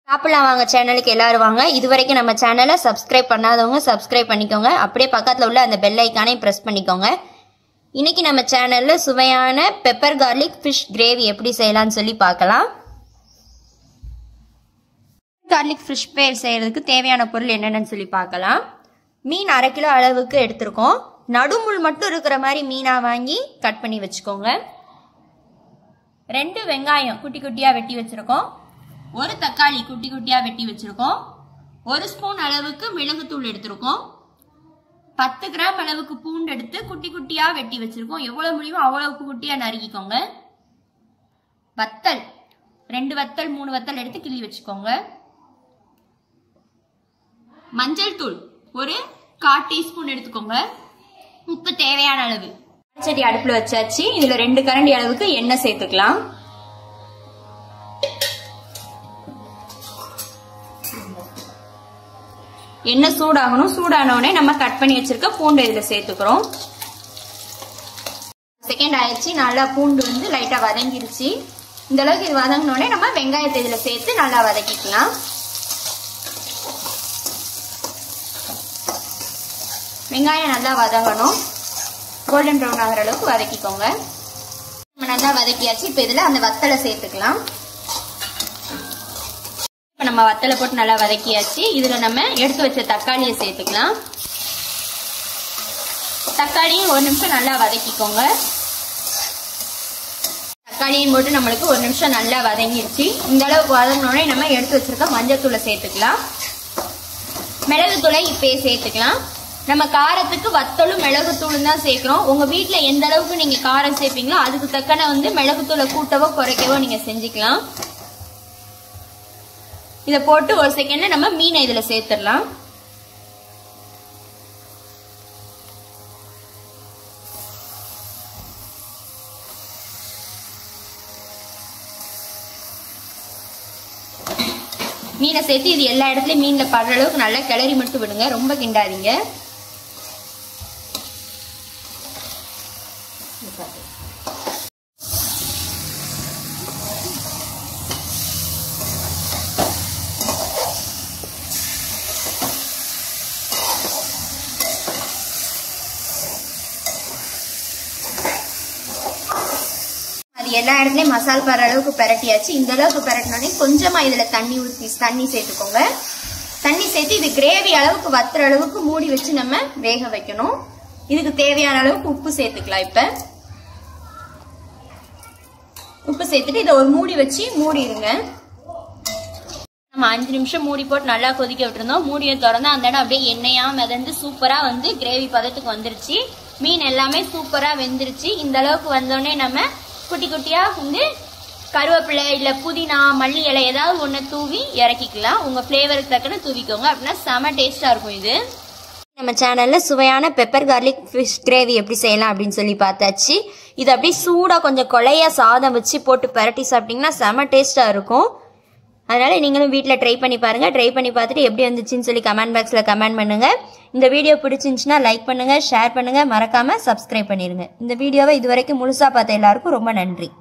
சாப்பிடலாம் வாங்க சேனலுக்கு எல்லாரும் வாங்க இது வரைக்கும் நம்ம சேனலை சப்ஸ்கிரைப் பண்ணாதவங்க சப்ஸ்கிரைப் பண்ணிக்கோங்க அப்படியே பக்கத்தில் உள்ள அந்த பெல் ஐக்கானையும் ப்ரெஸ் பண்ணிக்கோங்க இன்னைக்கு நம்ம சேனலில் சுவையான பெப்பர் கார்லிக் ஃபிஷ் கிரேவி எப்படி செய்யலாம்னு சொல்லி பார்க்கலாம் கார்லிக் ஃபிஷ் பேர் செய்கிறதுக்கு தேவையான பொருள் என்னென்னு சொல்லி பார்க்கலாம் மீன் அரை கிலோ அளவுக்கு எடுத்திருக்கோம் நடுமுள் மட்டும் இருக்கிற மாதிரி மீனாக வாங்கி கட் பண்ணி வச்சுக்கோங்க ரெண்டு வெங்காயம் குட்டி குட்டியாக வெட்டி வச்சுருக்கோம் ஒரு தக்காளி குட்டி குட்டியாக வெட்டி வச்சுருக்கோம் ஒரு ஸ்பூன் அளவுக்கு மிளகுத்தூள் எடுத்திருக்கோம் பத்து கிராம் அளவுக்கு பூண்டு எடுத்து குட்டி குட்டியாக வெட்டி வச்சுருக்கோம் எவ்வளோ முடியுமோ அவ்வளோ குட்டியாக நறுக்கிக்கோங்க வத்தல் ரெண்டு வத்தல் மூணு வத்தல் எடுத்து கிள்ளி வச்சுக்கோங்க மஞ்சள் தூள் ஒரு கால் டீஸ்பூன் எடுத்துக்கோங்க உப்பு தேவையான அளவு சட்டி அடுப்புல வச்சாச்சு இதுல ரெண்டு கரண்டி அளவுக்கு எண்ணெய் சேர்த்துக்கலாம் எண்ணெய் சூடாகணும் சூடானோடனே நம்ம கட் பண்ணி வச்சிருக்க பூண்டு இதுல சேர்த்துக்கிறோம் செகண்ட் ஆயிடுச்சு நல்லா பூண்டு வந்து லைட்டா வதங்கிருச்சு இந்த அளவுக்கு இது வதங்கினோடனே நம்ம வெங்காயத்தை இதுல சேர்த்து நல்லா வதக்கிக்கலாம் வெங்காயம் நல்லா வதங்கணும் கோல்டன் ப்ரௌன் ஆகிற அளவுக்கு வதக்கிக்கோங்க நம்ம நல்லா வதக்கியாச்சு இப்போ இதில் அந்த வத்தலை சேர்த்துக்கலாம் இப்போ நம்ம வத்தலை போட்டு நல்லா வதக்கியாச்சு இதில் நம்ம எடுத்து வச்ச தக்காளியை சேர்த்துக்கலாம் தக்காளியும் ஒரு நிமிஷம் நல்லா வதக்கிக்கோங்க தக்காளியும் போட்டு நம்மளுக்கு ஒரு நிமிஷம் நல்லா வதங்கிருச்சு இந்த அளவுக்கு வதங்கினோடனே நம்ம எடுத்து வச்சிருக்க மஞ்சள் தூளை சேர்த்துக்கலாம் மிளகுத்தூளை இப்பயே சேர்த்துக்கலாம் நம்ம காரத்துக்கு வத்தலும் மிளகுத்தூளும் தான் சேர்க்கிறோம் உங்க வீட்ல எந்த அளவுக்கு நீங்க காரம் சேர்ப்பீங்களோ அதுக்கு தக்கன வந்து மிளகுத்தூளை கூட்டவோ குறைக்கவோ நீங்க செஞ்சுக்கலாம் இதை போட்டு ஒரு செகண்ட்ல நம்ம மீனை இதுல சேர்த்துடலாம் மீனை சேர்த்து இது எல்லா இடத்துலயும் மீன்ல படுற அளவுக்கு நல்லா கிளறி மட்டும் விடுங்க ரொம்ப கிண்டாதீங்க அது எல்லா இடத்துலயும் மசால் படுற அளவுக்கு பெரட்டியாச்சு இந்த அளவுக்கு பெரட்டினோடனே கொஞ்சமா இதுல தண்ணி ஊற்றி தண்ணி சேர்த்துக்கோங்க தண்ணி சேர்த்து இது கிரேவி அளவுக்கு வத்துற அளவுக்கு மூடி வச்சு நம்ம வேக வைக்கணும் இதுக்கு தேவையான அளவுக்கு உப்பு சேர்த்துக்கலாம் இப்ப உப்பு சேர்த்துட்டு இதை ஒரு மூடி வச்சு மூடிடுங்க நம்ம அஞ்சு நிமிஷம் மூடி போட்டு நல்லா கொதிக்க விட்டுருந்தோம் மூடியை திறந்தா அந்த இடம் அப்படியே எண்ணெயா மிதந்து சூப்பரா வந்து கிரேவி பதத்துக்கு வந்துருச்சு மீன் எல்லாமே சூப்பரா வெந்துருச்சு இந்த அளவுக்கு வந்தோடனே நம்ம குட்டி குட்டியா வந்து கருவேப்பிலை இல்ல புதினா மல்லி இலை ஏதாவது ஒண்ணு தூவி இறக்கிக்கலாம் உங்க ஃபிளேவருக்கு தக்கன தூவிக்கோங்க அப்படின்னா செம டேஸ்டா இருக்கும் இது நம்ம சேனலில் சுவையான பெப்பர் கார்லிக் ஃபிஷ் கிரேவி எப்படி செய்யலாம் அப்படின்னு சொல்லி பார்த்தாச்சு இது அப்படியே சூடாக கொஞ்சம் கொலையாக சாதம் வச்சு போட்டு பரட்டி சாப்பிட்டிங்கன்னா செம டேஸ்ட்டாக இருக்கும் அதனால் நீங்களும் வீட்டில் ட்ரை பண்ணி பாருங்கள் ட்ரை பண்ணி பார்த்துட்டு எப்படி வந்துச்சுன்னு சொல்லி கமெண்ட் பாக்ஸில் கமெண்ட் பண்ணுங்கள் இந்த வீடியோ பிடிச்சிருந்துச்சுன்னா லைக் பண்ணுங்கள் ஷேர் பண்ணுங்கள் மறக்காமல் சப்ஸ்கிரைப் பண்ணிடுங்க இந்த வீடியோவை இது வரைக்கும் முழுசாக பார்த்த எல்லாருக்கும் ரொம்ப நன்றி